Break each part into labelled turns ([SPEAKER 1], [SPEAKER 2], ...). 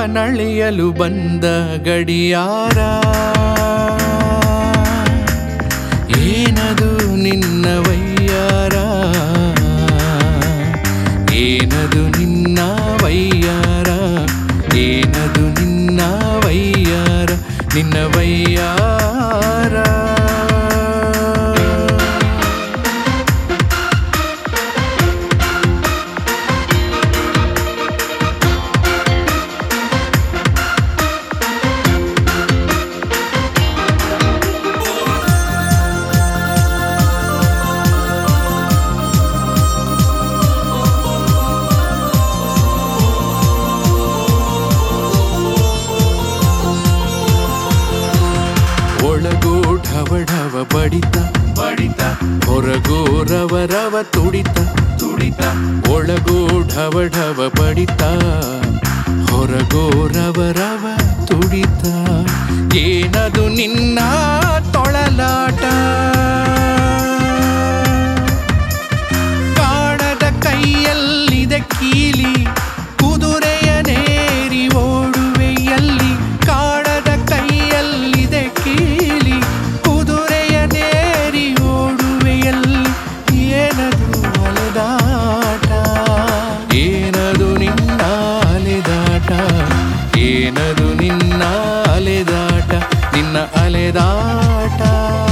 [SPEAKER 1] ಕಾಲವನಳೆಯಲು ಬಂದ ಗಡಿಯಾರ ಏನದು ನಿನ್ನ ವಯ್ಯಾರ ಏನದು ನಿನ್ನ ವಯ್ಯಾರ ಏನದು ನಿನ್ನ ವಯ್ಯಾರ ನಿನ್ನ ವಯ್ಯಾರ ಒಳಗೋ ಢವ ಢವ ಬಡಿತ ಬಡಿತ ಹೊರಗೋ ರವ ರವ ತುಡಿತ ತುಡಿತ ಒಳಗೋ ಢವ ಢವ ಬಡಿತ ಹೊರಗೋ ರವ ರವ ತುಡಿತ ಏನದು ನಿನ್ನ ತೊಳಲಾಟ ಕಾಣದ ಕೈಯಲ್ಲಿದೆ ಕೀಲಿ ಕುದುರೆಯ ನೇರಿ ಓಡುವೆಯಲ್ಲಿ ಕಾಣದ ಕೈಯಲ್ಲಿದೆ ಕೀಲಿ ಕುದುರೆಯ ನೇರಿ ಓಡುವೆಯಲ್ಲಿ ಏನದು ಅಲೆದಾಟ ಏನದು ನಿನ್ನ ಅಲೆದಾಟ ಏನದು ನಿನ್ನ ಅಲೆದಾಟ ನಿನ್ನ ಅಲೆದಾಟ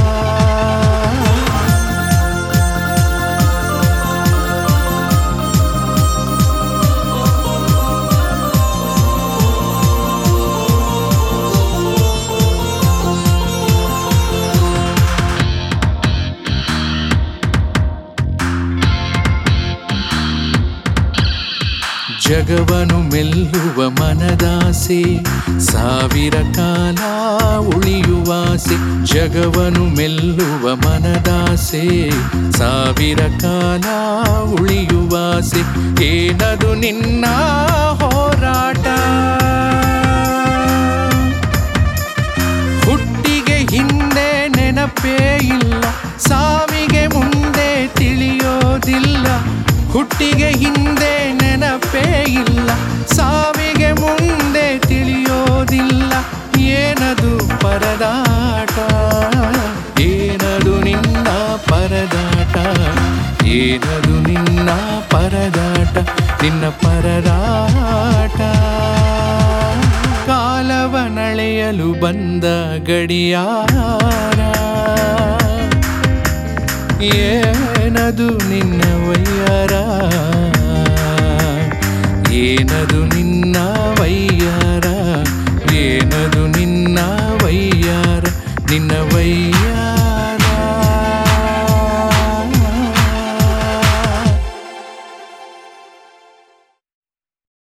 [SPEAKER 1] ಜಗವನು ಮೆಲ್ಲುವ ಮನದಾಸೆ ಸಾವಿರ ಕಾಲ ಉಳಿಯುವಾಸೆ ಜಗವನು ಮೆಲ್ಲುವ ಮನದಾಸೆ ಸಾವಿರ ಕಾಲ ಉಳಿಯುವಾಸೆ ಏನದು ನಿನ್ನ ಹೋರಾಟ ಹುಟ್ಟಿಗೆ ಹಿಂದೆ ನೆನಪೇ ಇಲ್ಲ ಸಾವಿಗೆ ಮುಂದೆ ತಿಳಿಯೋದಿಲ್ಲ ಹುಟ್ಟಿಗೆ ಹಿಂದೆ ನೆನಪೇ ಇಲ್ಲ ಸಾವಿಗೆ ಮುಂದೆ ತಿಳಿಯೋದಿಲ್ಲ ಏನದು ಪರದಾಟ ಏನದು ನಿನ್ನ ಪರದಾಟ ಏನದು ನಿನ್ನ ಪರದಾಟ ನಿನ್ನ ಪರದಾಟ ಕಾಲವನಳೆಯಲು ಬಂದ ಗಡಿಯಾರ ಏನದು ನಿನ್ನ ವಯ್ಯಾರ ಏನದು ನಿನ್ನ ವಯ್ಯಾರ ಏನದು ನಿನ್ನ ವಯ್ಯಾರ ನಿನ್ನ ವಯ್ಯಾರ